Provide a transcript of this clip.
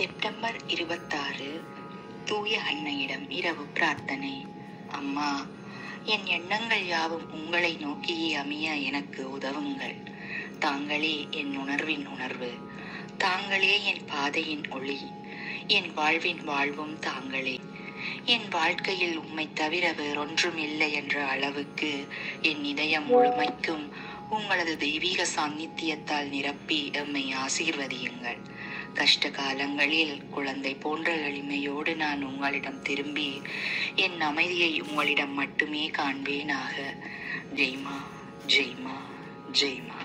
September இருபத்தாறு தூய அன்னையிடம் இரவு பிரார்த்தனை அம்மா என் எண்ணங்கள் யாவும் உங்களை நோக்கியே அமைய எனக்கு உதவுங்கள் தாங்களே என் உணர்வின் உணர்வு தாங்களே என் பாதையின் ஒளி என் வாழ்வின் வாழ்வும் தாங்களே என் வாழ்க்கையில் உம்மை தவிர வேறொன்றும் இல்லை என்ற அளவுக்கு என் இதயம் முழுமைக்கும் உங்களது தெய்வீக சாநித்தியத்தால் நிரப்பி எம்மை ஆசீர்வதியுங்கள் கஷ்ட காலங்களில் குழந்தை போன்ற எளிமையோடு நான் உங்களிடம் திரும்பி என் அமைதியை உங்களிடம் மட்டுமே காண்பேனாக ஜெய்மா ஜெய்மா ஜெய்மா